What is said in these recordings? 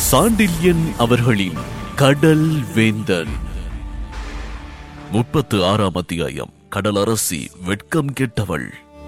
சாண்டில்யன் அவர்களின் கடல் வேந்தன் முப்பத்து ஆறாம் அத்தியாயம் கடலரசி வெட்கம் கெட்டவள்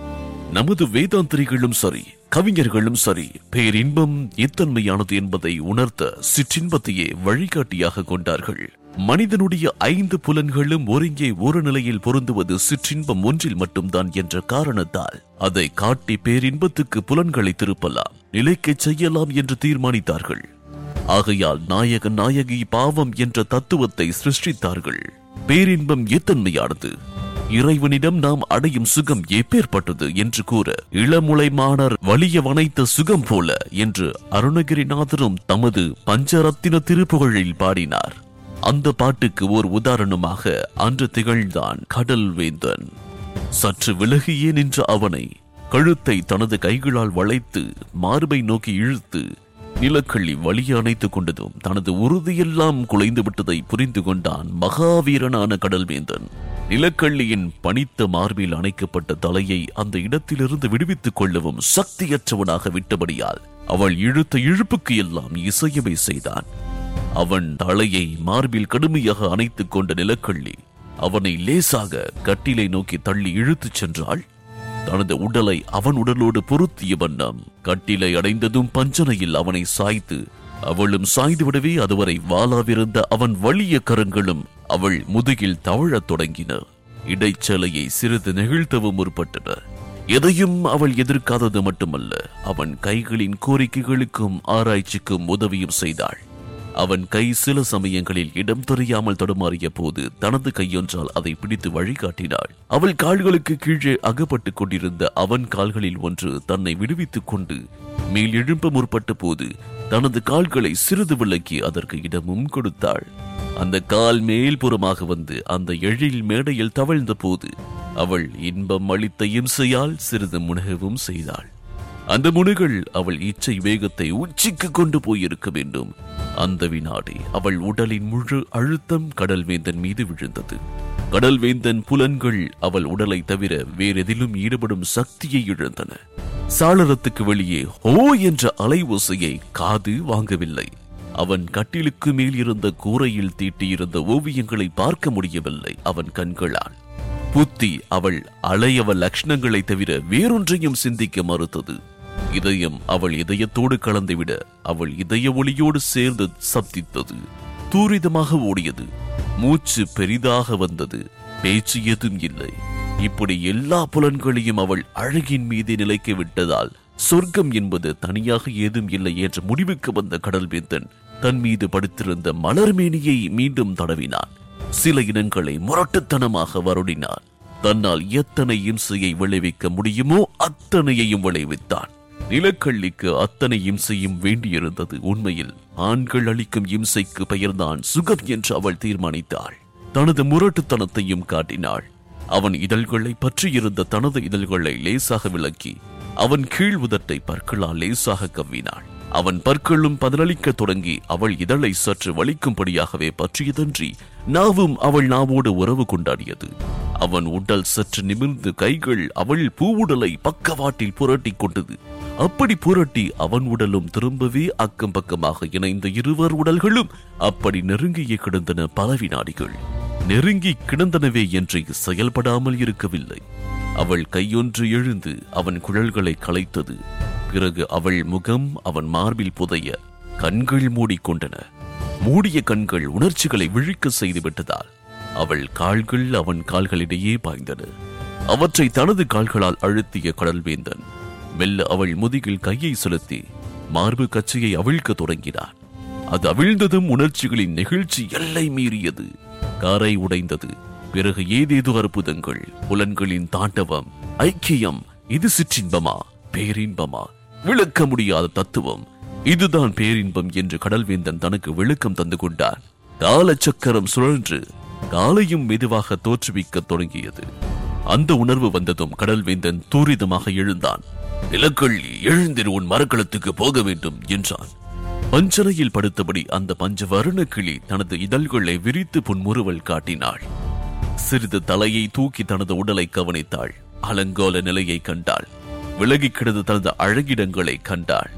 நமது வேதாந்திரிகளும் சரி கவிஞர்களும் சரி பேரின்பம் எத்தன்மையானது என்பதை உணர்த்த சிற்றின்பத்தையே வழிகாட்டியாக கொண்டார்கள் மனிதனுடைய ஐந்து புலன்களும் ஒருங்கே ஒரு நிலையில் பொருந்துவது சிற்றின்பம் ஒன்றில் மட்டும்தான் என்ற காரணத்தால் அதை காட்டி பேரின்பத்துக்கு புலன்களை திருப்பலாம் நிலைக்கச் செய்யலாம் என்று தீர்மானித்தார்கள் ஆகையால் நாயகன் நாயகி பாவம் என்ற தத்துவத்தை சிருஷ்டித்தார்கள் பேரின்பம் எத்தன்மையானது இறைவனிடம் நாம் அடையும் சுகம் எப்பேற்பட்டது என்று கூற இளமுலைமானர் வலிய வனைத்த சுகம் போல என்று அருணகிரிநாதரும் தமது பஞ்சரத்தின திருப்புகழில் பாடினார் அந்த பாட்டுக்கு ஓர் உதாரணமாக அன்று திகழ்ந்தான் கடல் வேந்தன் சற்று விலகியே நின்ற அவனை கழுத்தை தனது கைகளால் வளைத்து மார்பை நோக்கி இழுத்து நிலக்கள்ளி வலிய அணைத்துக் கொண்டதும் தனது உறுதியெல்லாம் குலைந்து விட்டதை புரிந்து கொண்டான் மகாவீரனான கடல்வேந்தன் நிலக்கள்ளியின் பனித்த மார்பில் அணைக்கப்பட்ட தலையை அந்த இடத்திலிருந்து விடுவித்துக் கொள்ளவும் சக்தியற்றவனாக விட்டபடியால் அவள் இழுத்த இழுப்புக்கு எல்லாம் இசையமை செய்தான் அவன் தலையை மார்பில் கடுமையாக அணைத்துக் கொண்ட நிலக்கள்ளி அவனை லேசாக கட்டிலை நோக்கி தள்ளி இழுத்துச் சென்றாள் தனது உடலை அவன் உடலோடு பொருத்திய வண்ணம் கட்டிலை அடைந்ததும் பஞ்சனையில் அவனை சாய்த்து அவளும் சாய்ந்துவிடவே அதுவரை வாளாவிருந்த அவன் வலிய கரங்களும் அவள் முதுகில் தவழத் தொடங்கின இடைச்சலையை சிறிது நெகிழ்த்தவும் முற்பட்டன எதையும் அவள் எதிர்க்காதது மட்டுமல்ல அவன் கைகளின் கோரிக்கைகளுக்கும் ஆராய்ச்சிக்கும் உதவியும் செய்தாள் அவன் கை சில சமயங்களில் இடம் தெரியாமல் தடுமாறிய போது தனது கையொன்றால் அதை பிடித்து வழிகாட்டினாள் அவள் கால்களுக்கு கீழே அகப்பட்டுக் கொண்டிருந்த அவன் கால்களில் ஒன்று தன்னை விடுவித்துக் கொண்டு மேல் எழும்ப முற்பட்ட போது தனது கால்களை சிறிது விலக்கி அதற்கு இடமும் கொடுத்தாள் அந்த கால் மேல்புறமாக வந்து அந்த எழில் மேடையில் தவழ்ந்த போது அவள் இன்பம் அளித்த இம்சையால் சிறிது முனகவும் செய்தாள் அந்த முனுகள் அவள் இச்சை வேகத்தை உச்சிக்கு கொண்டு போயிருக்க வேண்டும் அந்த வினாடி அவள் உடலின் முழு அழுத்தம் கடல்வேந்தன் மீது விழுந்தது கடல்வேந்தன் புலன்கள் அவள் உடலை தவிர வேறெதிலும் ஈடுபடும் சக்தியை இழந்தன சாளரத்துக்கு வெளியே ஹோ என்ற அலை ஓசையை காது வாங்கவில்லை அவன் கட்டிலுக்கு மேல் இருந்த கூரையில் தீட்டியிருந்த ஓவியங்களை பார்க்க முடியவில்லை அவன் கண்களால் புத்தி அவள் அலையவ லட்சணங்களை தவிர வேறொன்றையும் சிந்திக்க மறுத்தது இதயம் அவள் இதயத்தோடு கலந்துவிட அவள் இதய ஒளியோடு சேர்ந்து சப்தித்தது தூரிதமாக ஓடியது மூச்சு பெரிதாக வந்தது பேச்சு எதுவும் இல்லை இப்படி எல்லா புலன்களையும் அவள் அழகின் மீது நிலைக்க விட்டதால் சொர்க்கம் என்பது தனியாக ஏதும் இல்லை என்ற முடிவுக்கு வந்த கடல்வேந்தன் தன் மீது படுத்திருந்த மலர்மேனியை மீண்டும் தடவினான் சில இனங்களை முரட்டுத்தனமாக வருடினான் தன்னால் எத்தனை இம்சையை விளைவிக்க முடியுமோ அத்தனையையும் விளைவித்தான் நிலக்கள்ளிக்கு அத்தனை இம்சையும் வேண்டியிருந்தது உண்மையில் ஆண்கள் அளிக்கும் இம்சைக்கு பெயர்தான் சுகம் என்று அவள் தீர்மானித்தாள் தனது முரட்டுத்தனத்தையும் காட்டினாள் அவன் இதழ்களை பற்றியிருந்த தனது இதழ்களை லேசாக விலக்கி அவன் கீழ் உதட்டை பற்களால் லேசாக கவ்வினாள் அவன் பற்களும் பதிலளிக்க தொடங்கி அவள் இதழை சற்று வலிக்கும்படியாகவே பற்றியதன்றி நாவும் அவள் நாவோடு உறவு கொண்டாடியது அவன் உடல் சற்று நிமிர்ந்து கைகள் அவள் பூவுடலை பக்கவாட்டில் புரட்டி கொண்டது அப்படி புரட்டி அவன் உடலும் திரும்பவே அக்கம் பக்கமாக இணைந்த இருவர் உடல்களும் அப்படி நெருங்கியே கிடந்தன பல வினாடிகள் நெருங்கி கிடந்தனவே என்று செயல்படாமல் இருக்கவில்லை அவள் கையொன்று எழுந்து அவன் குழல்களை களைத்தது பிறகு அவள் முகம் அவன் மார்பில் புதைய கண்கள் மூடிக்கொண்டன மூடிய கண்கள் உணர்ச்சிகளை விழிக்க செய்து விட்டதால் அவள் கால்கள் அவன் கால்களிடையே பாய்ந்தன அவற்றை தனது கால்களால் அழுத்திய கடல்வேந்தன் மெல்ல அவள் முதுகில் கையை செலுத்தி மார்பு கச்சையை அவிழ்க்க தொடங்கினான் அது அவிழ்ந்ததும் உணர்ச்சிகளின் நெகிழ்ச்சி எல்லை மீறியது காரை உடைந்தது பிறகு ஏதேதோ அற்புதங்கள் புலன்களின் தாண்டவம் ஐக்கியம் இது சிற்றின்பமா பேரின்பமா விளக்க முடியாத தத்துவம் இதுதான் பேரின்பம் என்று கடல்வேந்தன் தனக்கு விளக்கம் தந்து கொண்டான் காலச்சக்கரம் சுழன்று காலையும் மெதுவாக தோற்றுவிக்க தொடங்கியது அந்த உணர்வு வந்ததும் கடல்வேந்தன் தூரிதமாக எழுந்தான் நிலக்கள்ளி எழுந்திரு உன் மரக்களத்துக்கு போக வேண்டும் என்றான் பஞ்சனையில் படுத்தபடி அந்த பஞ்ச வருண கிளி தனது இதழ்களை விரித்து புன்முறுவல் காட்டினாள் சிறிது தலையை தூக்கி தனது உடலை கவனித்தாள் அலங்கோல நிலையை கண்டாள் விலகி கிடந்த தனது அழகிடங்களை கண்டாள்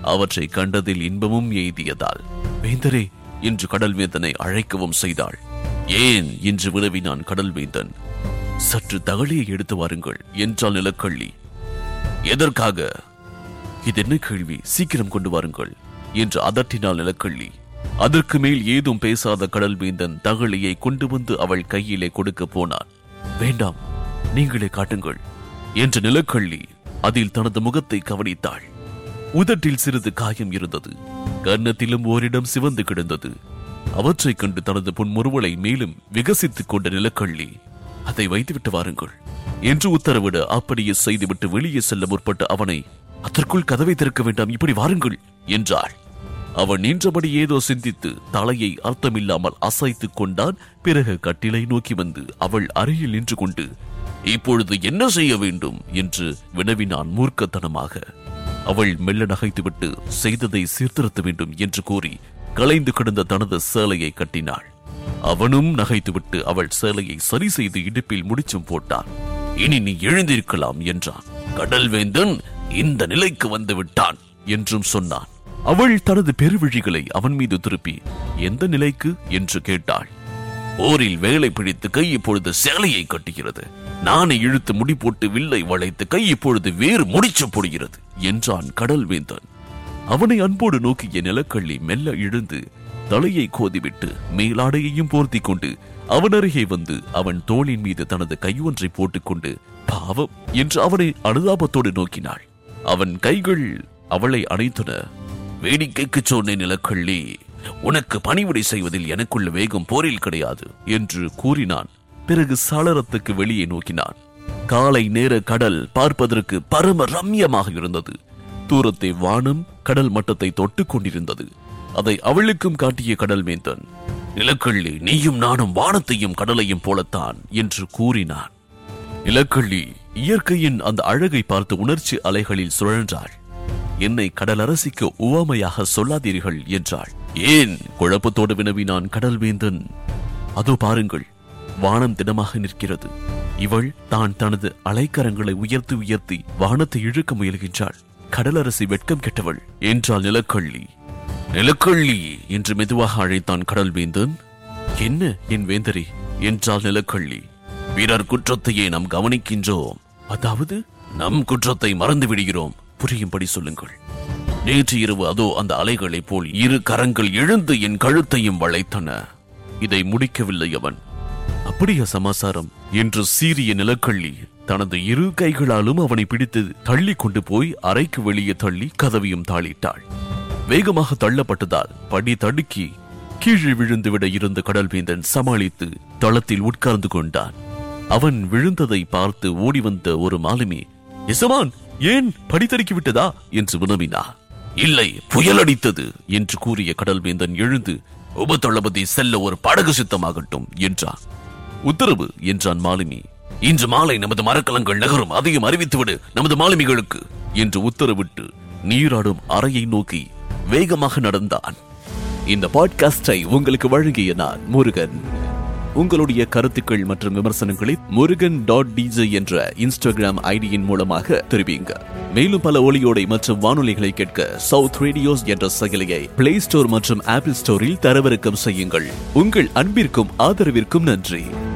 அவற்றை கண்டதில் இன்பமும் எய்தியதால் வேந்தரே என்று கடல் வேந்தனை அழைக்கவும் செய்தாள் ஏன் என்று வினவினான் கடல் வேந்தன் சற்று தகழியை எடுத்து வாருங்கள் என்றாள் நிலக்கள்ளி எதற்காக இது என்ன கேள்வி சீக்கிரம் கொண்டு வாருங்கள் என்று அதட்டினாள் நிலக்கள்ளி அதற்கு மேல் ஏதும் பேசாத கடல் வேந்தன் தகழியை கொண்டு வந்து அவள் கையிலே கொடுக்க போனான் வேண்டாம் நீங்களே காட்டுங்கள் என்று நிலக்கள்ளி அதில் தனது முகத்தை கவனித்தாள் உதட்டில் சிறிது காயம் இருந்தது கன்னத்திலும் ஓரிடம் சிவந்து கிடந்தது அவற்றைக் கண்டு தனது புன்முறுவலை மேலும் விகசித்துக் கொண்ட நிலக்கள்ளி அதை வைத்துவிட்டு வாருங்கள் என்று உத்தரவிட அப்படியே செய்துவிட்டு வெளியே செல்ல முற்பட்ட அவனை அதற்குள் கதவை திறக்க வேண்டாம் இப்படி வாருங்கள் என்றாள் அவன் நின்றபடி ஏதோ சிந்தித்து தலையை அர்த்தமில்லாமல் அசைத்துக் கொண்டான் பிறகு கட்டிலை நோக்கி வந்து அவள் அருகில் நின்று கொண்டு இப்பொழுது என்ன செய்ய வேண்டும் என்று வினவினான் மூர்க்கத்தனமாக அவள் மெல்ல நகைத்துவிட்டு செய்ததை சீர்திருத்த வேண்டும் என்று கூறி கலைந்து கிடந்த தனது சேலையை கட்டினாள் அவனும் நகைத்துவிட்டு அவள் சேலையை சரி செய்து இடுப்பில் முடிச்சும் போட்டான் இனி நீ எழுந்திருக்கலாம் என்றான் கடல்வேந்தன் இந்த நிலைக்கு வந்து விட்டான் என்றும் சொன்னான் அவள் தனது பெருவிழிகளை அவன் மீது திருப்பி எந்த நிலைக்கு என்று கேட்டாள் போரில் வேலை பிடித்து கை இப்பொழுது சேலையை கட்டுகிறது நானே இழுத்து முடி போட்டு வில்லை வளைத்து கை இப்பொழுது வேறு முடிச்சு போடுகிறது என்றான் கடல் வேந்தன் அவனை அன்போடு நோக்கிய நிலக்கள்ளி மெல்ல இழுந்து தலையை கோதிவிட்டு மேலாடையையும் போர்த்தி கொண்டு அவன் அருகே வந்து அவன் தோளின் மீது தனது கையொன்றை போட்டுக்கொண்டு பாவம் என்று அவனை அனுதாபத்தோடு நோக்கினாள் அவன் கைகள் அவளை அணைத்தன வேடிக்கைக்கு சொன்னேன் நிலக்கள்ளி உனக்கு பணிவிடை செய்வதில் எனக்குள்ள வேகம் போரில் கிடையாது என்று கூறினான் பிறகு சாளரத்துக்கு வெளியே நோக்கினான் காலை நேர கடல் பார்ப்பதற்கு பரம ரம்யமாக இருந்தது தூரத்தை வானம் கடல் மட்டத்தை தொட்டுக் கொண்டிருந்தது அதை அவளுக்கும் காட்டிய கடல் மேந்தன் நிலக்கள்ளி நீயும் நானும் வானத்தையும் கடலையும் போலத்தான் என்று கூறினான் நிலக்கள்ளி இயற்கையின் அந்த அழகை பார்த்து உணர்ச்சி அலைகளில் சுழன்றாள் என்னை கடலரசிக்கு உவமையாக சொல்லாதீர்கள் என்றாள் ஏன் குழப்பத்தோடு வினவினான் கடல்வேந்தன் அதோ பாருங்கள் வானம் திடமாக நிற்கிறது இவள் தான் தனது அலைக்கரங்களை உயர்த்தி உயர்த்தி வானத்தை இழுக்க முயல்கின்றாள் கடலரசி வெட்கம் கெட்டவள் என்றாள் நிலக்கள்ளி நிலக்கள்ளி என்று மெதுவாக அழைத்தான் கடல்வேந்தன் என்ன என் வேந்தரே என்றாள் நிலக்கள்ளி பிறர் குற்றத்தையே நாம் கவனிக்கின்றோம் அதாவது நம் குற்றத்தை மறந்து விடுகிறோம் புரியும்படி சொல்லுங்கள் நேற்று இரவு அதோ அந்த அலைகளைப் போல் இரு கரங்கள் எழுந்து என் கழுத்தையும் வளைத்தன இதை முடிக்கவில்லை அவன் அப்படியா சமாசாரம் என்று சீரிய நிலக்கள்ளி தனது இரு கைகளாலும் அவனை பிடித்து தள்ளி கொண்டு போய் அறைக்கு வெளியே தள்ளி கதவையும் தாளிட்டாள் வேகமாக தள்ளப்பட்டதால் படி தடுக்கி கீழே விழுந்துவிட இருந்த கடல்வேந்தன் சமாளித்து தளத்தில் உட்கார்ந்து கொண்டான் அவன் விழுந்ததை பார்த்து ஓடி வந்த ஒரு மாலுமி எசமான் ஏன் படித்தடுக்கி விட்டதா என்று வினவினார் இல்லை புயல் அடித்தது என்று கூறிய கடல்வேந்தன் எழுந்து உபதளபதி செல்ல ஒரு படகு சித்தமாகட்டும் என்றான் உத்தரவு என்றான் மாலுமி இன்று மாலை நமது மரக்கலங்கள் நகரும் அதையும் அறிவித்துவிடு நமது மாலுமிகளுக்கு என்று உத்தரவிட்டு நீராடும் அறையை நோக்கி வேகமாக நடந்தான் இந்த பாட்காஸ்டை உங்களுக்கு வழங்கிய நான் முருகன் உங்களுடைய கருத்துக்கள் மற்றும் விமர்சனங்களை முருகன் டாட் டிஜே என்ற இன்ஸ்டாகிராம் ஐடியின் மூலமாக தெரிவிங்க மேலும் பல ஒளியோடை மற்றும் வானொலிகளை கேட்க சவுத் ரேடியோஸ் என்ற செயலியை பிளே ஸ்டோர் மற்றும் ஆப்பிள் ஸ்டோரில் தரவிறக்கம் செய்யுங்கள் உங்கள் அன்பிற்கும் ஆதரவிற்கும் நன்றி